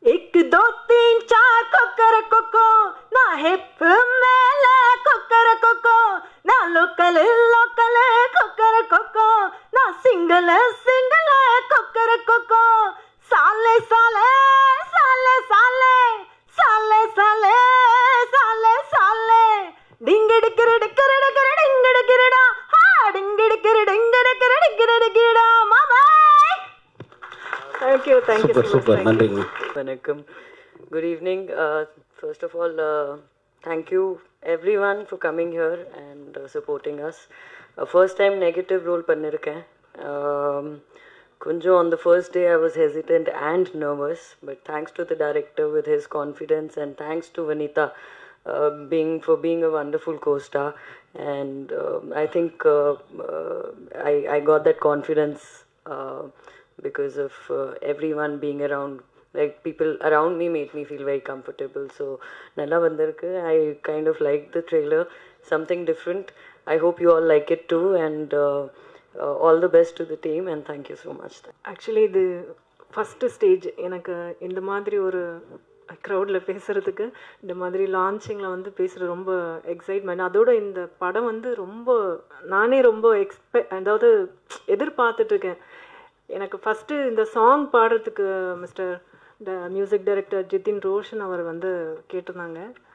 एक दो तीन चार कोकर कोको ना हिप मेले कोकर कोको ना लोकल लोकल कोकर कोको ना सिंगल सिंगल कोकर कोको साले साले साले साले साले साले साले साले டிங்கிடிக்கிற டிக்கிற டிக்கிற டிங்கிடிக்கிறடா ஹா டிங்கிடிக்கிற டிங்கிடிக்கிற டிக்கிற டிக்கிடா மாமாய் தேங்க்யூ தேங்க்யூ சூப்பர் சூப்பர் நன்றிங்க Vanakkam. Good evening. Uh, first of all, uh, thank you everyone for coming here and uh, supporting us. Uh, first time negative role பண்ணிருக்கேன் um, கொஞ்சம் on the first day I was hesitant and nervous, but thanks to the director with his confidence and thanks to Vanita uh, being for being a wonderful co-star. And um I think uh, uh, I, I got that confidence uh, because of uh, everyone being around like people around me made me feel very comfortable so nalla vandirukku i kind of liked the trailer something different i hope you all like it too and uh, uh, all the best to the team and thank you so much actually இது first stage எனக்கு இந்த மாதிரி ஒரு க்ரௌடில் பேசுகிறதுக்கு இந்த மாதிரி லான்ச்சிங்கில் வந்து பேசுகிறது ரொம்ப எக்ஸைட்மெண்ட் அதோட இந்த படம் வந்து ரொம்ப நானே ரொம்ப எக்ஸ்பெ அதாவது எதிர்பார்த்துட்ருக்கேன் எனக்கு ஃபஸ்ட்டு இந்த சாங் பாடுறதுக்கு mister the music director Jithin Roshan அவர் வந்து கேட்டிருந்தாங்க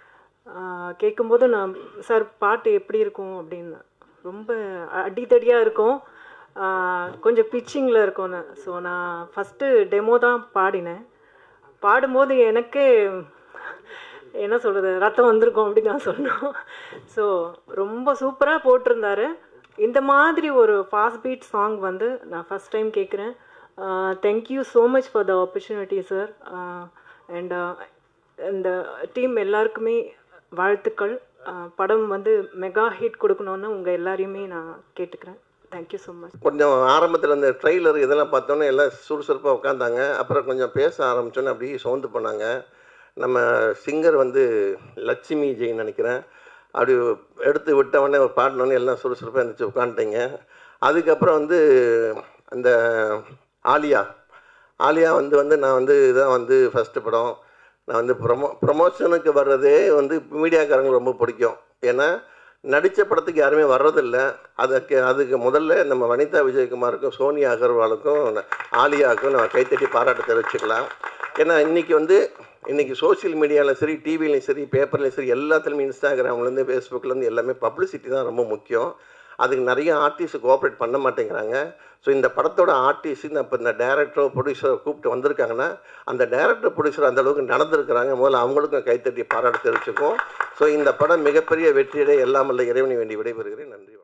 ஆஹ் கேட்கும்போது நான் சார் பாட்டு எப்படி இருக்கும் அப்படின்னு ரொம்ப அடித்தடியாக இருக்கும் ஆஹ் கொஞ்சம் பிச்சிங்கில் இருக்கும்னு ஸோ நான் ஃபஸ்ட்டு டெமோ தான் பாடினேன் பாடும்போது எனக்கே என்ன சொல்கிறது ரத்தம் வந்திருக்கும் அப்படின்னு நான் சொன்னோம் ஸோ ரொம்ப சூப்பராக போட்டிருந்தாரு இந்த மாதிரி ஒரு ஃபாஸ்ட் பீட் சாங் வந்து நான் ஃபஸ்ட் டைம் கேட்குறேன் thank you so much for the opportunity sir and இந்த டீம் எல்லாருக்குமே வாழ்த்துக்கள் ஆஹ் படம் வந்து மெகா ஹிட் கொடுக்கணுன்னு உங்கள் எல்லாரையுமே நான் கேட்டுக்கிறேன் தேங்க்யூ ஸோ மச் கொஞ்சம் ஆரம்பத்தில் அந்த ட்ரெய்லர் இதெல்லாம் பார்த்தோன்னே எல்லாம் சுறுசுறுப்பாக உட்காந்தாங்க அப்புறம் கொஞ்சம் பேச ஆரம்பிச்சோன்னே அப்படியே சவுந்து பண்ணாங்க நம்ம சிங்கர் வந்து லட்சுமி ஜெயின் நினைக்கிறேன் அப்படி எடுத்து விட்டவொடனே பாடினோடனே எல்லாம் சுறுசுறுப்பாக இருந்துச்சு உட்காந்துட்டீங்க அதுக்கப்புறம் வந்து அந்த ஆலியா ஆலியா வந்து வந்து நான் வந்து இதான் வந்து ஃபஸ்ட்டு படம் நான் வந்து ப்ரொமோ ப்ரொமோஷனுக்கு வர்றதே வந்து மீடியாக்காரங்களுக்கு ரொம்ப பிடிக்கும் ஏன்னா நடித்த படத்துக்கு யாருமே வர்றதில்ல அதுக்கு அதுக்கு முதல்ல நம்ம வனிதா விஜயகுமாருக்கும் சோனியா அகர்வாலுக்கும் ந- ஆலியாவுக்கும் நம்ம கைத்தட்டி பாராட்டு தெரிவிச்சுக்கலாம் ஏன்னா இன்றைக்கி வந்து இன்றைக்கி சோஷியல் மீடியாவில் சரி டிவிலையும் சரி பேப்பர்லையும் சரி எல்லாத்துலேயுமே இன்ஸ்டாகிராம்லேருந்து ஃபேஸ்புக்லேருந்து எல்லாமே பப்ளிசிட்டி தான் ரொம்ப முக்கியம் அதுக்கு நிறைய ஆர்டிஸ்ட் கோஆப்ரேட் பண்ண மாட்டேங்கிறாங்க ஸோ இந்த படத்தோட ஆர்டிஸ்ட் இந்த இப்போ இந்த டேரக்டரோ ப்ரொடியூசரோ கூப்பிட்டு வந்திருக்காங்கன்னா அந்த டேரக்டர் ப்ரொடியூசர் அந்த அளவுக்கு நடந்திருக்கிறாங்க முதல்ல அவங்களுக்கும் கைத்தட்டி பாராட்டு தெரிவிச்சுக்குவோம் ஸோ இந்த படம் மிகப்பெரிய வெற்றியடைய எல்லாம் வல்ல இறைவனை வேண்டி விடைபெறுகிறேன் நன்றி